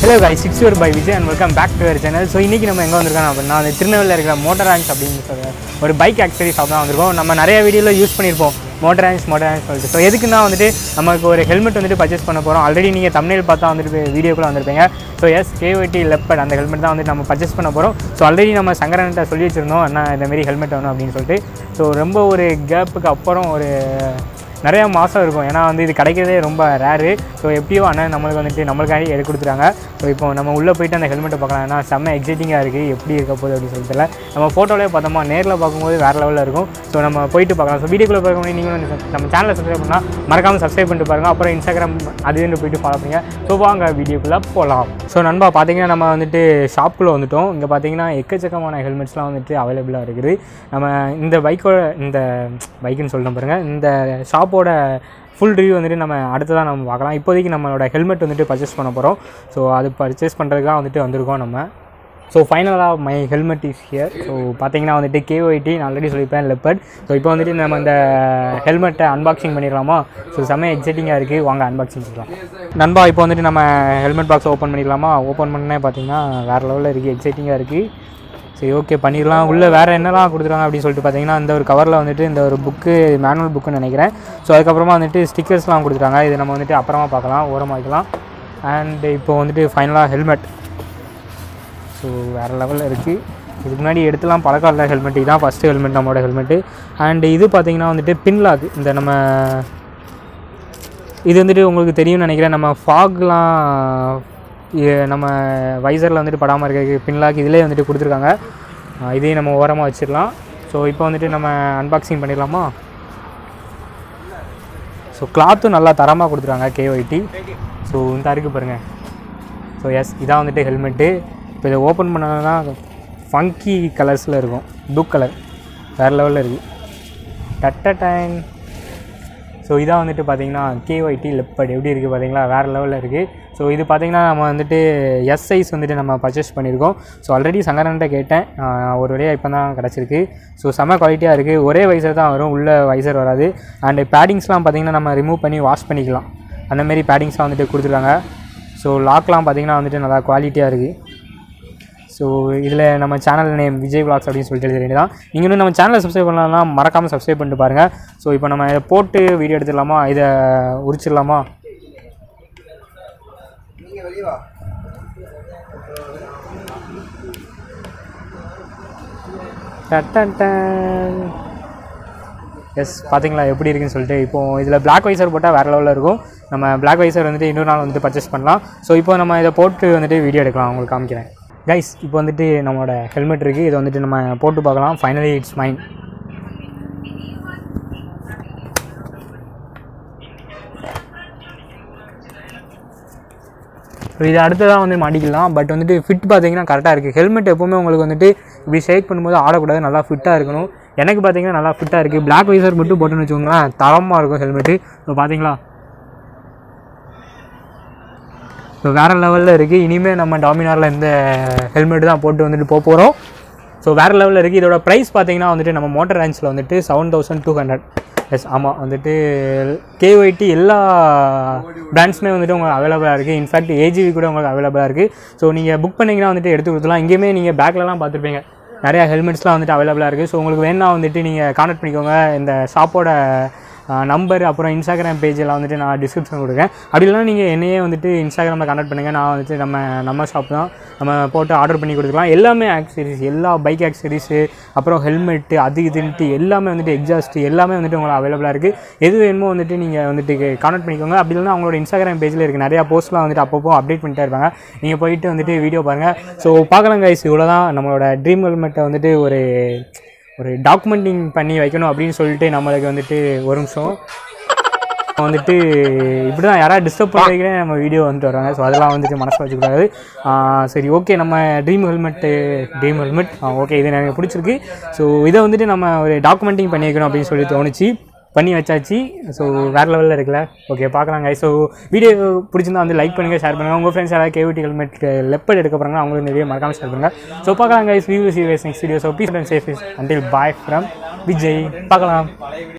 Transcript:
Hello guys சிக்ஸ் your boy Vijay and welcome back to your channel so இன்றைக்கி நம்ம எங்கே வந்திருக்கோம் அப்படின்னா அந்த திருநெல்வேலியில் இருக்கிற மோட்டர் ரேங்க்ஸ் அப்படின்னு சொல்ற ஒரு பைக் ஆக்சரி ஷாப் தான் வந்திருக்கோம் நம்ம நிறைய வீடியோவில் யூஸ் பண்ணியிருப்போம் மோட்டர் ரேங்க்ஸ் மோட்டர் ரேங்க்ஸ் சொல்லிட்டு ஸோ எதுக்குன்னா வந்துட்டு நமக்கு ஒரு ஹெல்மெட் வந்துட்டு பர்ச்சேஸ் பண்ண போகிறோம் ஆல்ரெடி நீங்கள் தமிழில் பார்த்தா வந்துட்டு வீடியோக்குள்ளே வந்திருப்பீங்க ஸோ எஸ் கேஒட்டி லெப்பட் அந்த ஹெல்மெட் தான் வந்துட்டு நம்ம பர்ச்சேஸ் பண்ண போகிறோம் ஸோ ஆல்ரெடி நம்ம சங்கரன்ட்ட சொல்லி வச்சிருந்தோம் அண்ணா இந்த மாதிரி ஹெல்மெட் வேணும் அப்படின்னு சொல்லிட்டு ஸோ ரொம்ப ஒரு கேப்புக்கு அப்புறம் ஒரு நிறையா மாதம் இருக்கும் ஏன்னா வந்து இது கிடைக்கிறதே ரொம்ப ரேரு ஸோ எப்படியோ அண்ணன் நம்மளுக்கு வந்துட்டு நம்மளுக்காண்டி எடுத்து கொடுத்துறாங்க ஸோ இப்போ நம்ம உள்ளே போயிட்டு அந்த ஹெல்மெட்டை பார்க்கலாம் ஏன்னா செம்ம எக்ஸைட்டிங்காக இருக்குது எப்படி இருக்க போகுது அப்படின்னு சொல்லிட்டு தெரியல. நம்ம ஃபோட்டோலேயே பார்த்தோமா நேரில் பார்க்கும்போது வேறு லெவலில் இருக்கும் ஸோ நம்ம போயிட்டு பார்க்கலாம் ஸோ வீடியோக்குள்ளே பார்க்க முடியும் நீங்களும் இந்த நம்ம சேனலை சப்ஸ்கிரைப் பண்ணால் மறக்காமல் சப்ஸ்கிரைப் பண்ணிட்டு பாருங்கள் அப்புறம் இன்ஸ்டாகிராம் அது இதுன்னு போயிட்டு ஃபாலோ பண்ணுங்க ஸோ வாங்க வீடியோக்குள்ளே போகலாம் ஸோ நண்பா பார்த்தீங்கன்னா நம்ம வந்துட்டு ஷாப்புக்குள்ளே வந்துட்டோம் இங்கே பார்த்தீங்கன்னா எக்கச்சக்கமான ஹெல்மெட்ஸ்லாம் வந்துட்டு அவைலபிளாக இருக்குது நம்ம இந்த பைக்கோட இந்த பைக்குன்னு சொல்லிட்டோம் பாருங்கள் இந்த ஷாப்போட ஃபுல் ரிவ்யூ வந்துட்டு நம்ம அடுத்ததாக நம்ம பார்க்கலாம் இப்போதைக்கு நம்மளோட ஹெல்மெட் வந்துட்டு பர்ச்சேஸ் பண்ண போகிறோம் ஸோ அது பர்ச்சேஸ் பண்ணுறதுக்காக வந்துட்டு வந்திருக்கோம் நம்ம ஸோ ஃபைனலாக my helmet is here so பார்த்தீங்கன்னா வந்துட்டு கேஒய்டி நான் ஆல்ரெடி சொல்லியிருப்பேன் லெப்பட் ஸோ இப்போ வந்துட்டு நம்ம இந்த ஹெல்மெட்டை அன்பாக்சிங் பண்ணிடலாமா ஸோ செம்ம எக்ஸைட்டிங்காக இருக்குது வாங்க அன்பாக்சிங் பண்ணலாம் நண்பா இப்போ வந்துட்டு நம்ம ஹெல்மெட் பாக்ஸ் ஓப்பன் பண்ணிடலாமா ஓப்பன் பண்ணே பார்த்தீங்கன்னா வேறு லெவலில் இருக்குது எக்ஸைட்டிங்காக இருக்குது சரி ஓகே பண்ணிடலாம் உள்ளே வேறு என்னலாம் கொடுத்துருக்காங்க அப்படின்னு சொல்லிட்டு பார்த்தீங்கன்னா இந்த ஒரு கவரில் வந்துட்டு இந்த ஒரு புக்கு மேனுவல் புக்குன்னு நினைக்கிறேன் ஸோ அதுக்கப்புறமா வந்துட்டு ஸ்டிக்கர்ஸ்லாம் கொடுத்துருக்காங்க இது நம்ம வந்துட்டு அப்புறமா பார்க்கலாம் ஓரமாக வைக்கலாம் அண்ட் இப்போ வந்துட்டு ஃபைனலாக ஹெல்மெட் ஸோ வேறு லெவலில் இருக்குது இதுக்கு முன்னாடி எடுத்துலாம் பழக்கம் இல்லை ஹெல்மெட் இதுதான் ஃபஸ்ட்டு ஹெல்மெட் நம்மளோட ஹெல்மெட்டு அண்ட் இது பார்த்தீங்கன்னா வந்துட்டு பின்லாக் இந்த நம்ம இது வந்துட்டு உங்களுக்கு தெரியும்னு நினைக்கிறேன் நம்ம ஃபாக்லாம் நம்ம வைசரில் வந்துட்டு படாமல் இருக்க பின்லாக் இதிலே வந்துட்டு கொடுத்துருக்காங்க அஹ் இதையும் நம்ம ஓரமாக வச்சிடலாம் ஸோ இப்போ வந்துட்டு நம்ம அன்பாக்சிங் பண்ணிடலாமா ஸோ கிளாத்தும் நல்லா தரமாக கொடுத்துருக்காங்க கேஒய்டி ஸோ இந்த இருக்குது பாருங்கள் ஸோ எஸ் இதான் வந்துட்டு ஹெல்மெட்டு இப்போ இதை ஓப்பன் பண்ணோன்னா ஃபங்கி கலர்ஸில் இருக்கும் ப்ளூ கலர் வேறு லெவலில் இருக்குது டட்ட டைம் ஸோ இதான் வந்துட்டு பார்த்தீங்கன்னா கேஒய்டி லெப்பட் எப்படி இருக்குது பார்த்தீங்களா வேறு லெவலில் இருக்குது ஸோ இது பார்த்தீங்கன்னா நம்ம வந்துட்டு எஸ் சைஸ் வந்துட்டு நம்ம பர்ச்சேஸ் பண்ணியிருக்கோம் ஸோ ஆல்ரெடி சங்கரன்ட்ட கேட்டேன் ஆஹ் ஒரு வழியாக இப்போ தான் கிடச்சிருக்கு ஸோ செம்ம குவாலிட்டியாக இருக்குது ஒரே வைசர் தான் வரும் உள்ள வைசர் வராது அண்டு பேடிங்ஸ்லாம் பார்த்தீங்கன்னா நம்ம ரிமூவ் பண்ணி வாஷ் பண்ணிக்கலாம் அந்த மாதிரி பேடிங்ஸ்லாம் வந்துட்டு கொடுத்துருக்காங்க ஸோ லாக்லாம் பார்த்தீங்கன்னா வந்துட்டு நல்லா குவாலிட்டியாக இருக்குது ஸோ இதில் நம்ம சேனல் நேம் விஜய் vlogs அப்படின்னு சொல்லிட்டு எழுத வேண்டியதான் நீங்கள் இன்னும் நம்ம சேனலை சப்ஸ்கிரைப் பண்ணலாம் மறக்காமல் சப்ஸ்கிரைப் பண்ணிட்டு பாருங்கள் ஸோ இப்போ நம்ம இதை போட்டு வீடியோ எடுத்துடலாமா இதை உரிச்சிடலாமா எஸ் பார்த்தீங்களா எப்படி இருக்குன்னு சொல்லிட்டு இப்போ இதில் Black வைசர் போட்டால் வேறு லெவலில் இருக்கும் நம்ம Black வைசர் வந்துட்டு இன்னொரு நாள் வந்துட்டு பர்ச்சேஸ் பண்ணலாம் ஸோ இப்போ நம்ம இதை போட்டு வந்துட்டு வீடியோ எடுக்கலாம் உங்களுக்கு காமிக்கிறேன் கைஸ் இப்போ வந்துட்டு நம்மளோட ஹெல்மெட் இருக்குது இதை வந்துட்டு நம்ம போட்டு பார்க்கலாம் ஃபைனலி இட்ஸ் மைன் ஸோ இது அடுத்ததாக வந்து மாட்டிக்கலாம் பட் வந்துட்டு ஃபிட் பார்த்தீங்கன்னா கரெக்டாக இருக்குது ஹெல்மெட் எப்போவுமே உங்களுக்கு வந்துட்டு இப்படி ஷேக் பண்ணும்போது ஆடக்கூடாது நல்லா ஃபிட்டாக இருக்கணும் எனக்கு பார்த்தீங்கன்னா நல்லா ஃபிட்டாக இருக்குது Black வைசர் மட்டும் போட்டுன்னு வச்சுக்கோங்களேன் தரமாக இருக்கும் ஹெல்மெட்டு ஸோ பார்த்தீங்களா ஸோ வேறு லெவலில் இருக்குது இனிமேல் நம்ம டாமினாரில் இந்த ஹெல்மெட் தான் போட்டு வந்துட்டு போக போகிறோம் ஸோ வேறு லெவலில் இருக்குது இதோட ப்ரைஸ் பார்த்தீங்கன்னா வந்துட்டு நம்ம மோட்டர் ரேஞ்சில் வந்துட்டு seven thousand two hundred yes ஆமாம் வந்துட்டு கேஒய்டி எல்லா பிராண்ட்ஸுமே வந்துட்டு உங்களுக்கு அவைலபிளாக இருக்குது இன்ஃபேக்ட் ஏஜிவி கூட உங்களுக்கு அவைலபிளாக இருக்குது ஸோ நீங்கள் புக் பண்ணிங்கன்னா வந்துட்டு எடுத்து கொடுத்துலாம் இங்கேயுமே நீங்கள் பேக்லலாம் பார்த்துருப்பீங்க நிறையா ஹெல்மெட்ஸ்லாம் வந்துட்டு அவைலபிளாக இருக்குது ஸோ உங்களுக்கு வேணா வந்துட்டு நீங்கள் கான்டாக்ட் பண்ணிக்கோங்க இந்த ஷாப்போட நம்பர் அப்புறம் இன்ஸ்டாகிராம் பேஜெல்லாம் வந்துட்டு நான் டிஸ்கிரிப்ஷன் கொடுக்குறேன் அப்படி இல்லைனா நீங்கள் என்னையே வந்துட்டு இன்ஸ்டாகிராமில் கான்டாக்ட் பண்ணுங்கள் நான் வந்துட்டு நம்ம நம்ம ஷாப் தான் நம்ம போட்டு ஆர்டர் பண்ணி கொடுத்துக்கலாம் எல்லாமே ஆக்சரிஸ் எல்லா பைக் ஆக்சரிஸு அப்புறம் ஹெல்மெட்டு அது இதுன்ட்டு எல்லாமே வந்துட்டு எக்ஸாஸ்ட்டு எல்லாமே வந்துட்டு உங்களுக்கு அவைலபிளாக இருக்குது எது வேணுமோ வந்துட்டு நீங்கள் வந்துட்டு கான்டாக்ட் பண்ணிக்கோங்க அப்படி இல்லைனா அவங்களோட இன்ஸ்டாகிராம் பேஜில் இருக்குது நிறையா போஸ்ட்லாம் வந்துட்டு அப்பப்போ அப்டேட் பண்ணிட்டே இருப்பாங்க நீங்கள் போயிட்டு வந்துட்டு வீடியோ பாருங்கள் ஸோ பார்க்கலாம் கைஸ் இவ்வளோ தான் நம்மளோட ட்ரீம் ஹெல்மெட்டை வந்துட்டு ஒரு ஒரு டாக்குமெண்டிங் பண்ணி வைக்கணும் அப்படின்னு சொல்லிட்டு நம்மளுக்கு வந்துட்டு ஒரு நிமிஷம் வந்துட்டு இப்படி தான் யாராவது டிஸ்டர்ப் பண்ணுறதுக்கே நம்ம வீடியோ வந்துட்டு வராங்க ஸோ அதெல்லாம் வந்துட்டு மனசில் வச்சுக்கூடாது ஆஹ் சரி ஓகே நம்ம dream helmet dream helmet okay இது எனக்கு பிடிச்சிருக்கு ஸோ இதை வந்துட்டு நம்ம ஒரு டாக்குமெண்டிங் பண்ணி வைக்கணும் அப்படின்னு சொல்லி தோணுச்சு பண்ணி வச்சாச்சு ஸோ வேறு லெவலில் இருக்குல்ல ஓகே பார்க்கலாங்க ஸோ வீடியோ பிடிச்சிருந்தா வந்து லைக் பண்ணுங்கள் ஷேர் பண்ணுங்கள் உங்கள் ஃப்ரெண்ட்ஸ் யாராவது கேவிட்டி ஹெல்மெட் லெப்பட் எடுக்க போகிறாங்க அவங்களுக்கு இந்த வீடியோ மறக்காமல் ஷேர் பண்ணுங்கள் ஸோ பார்க்கலாம் guys we'll see next video so peace and safe until bye from Vijay பார்க்கலாம்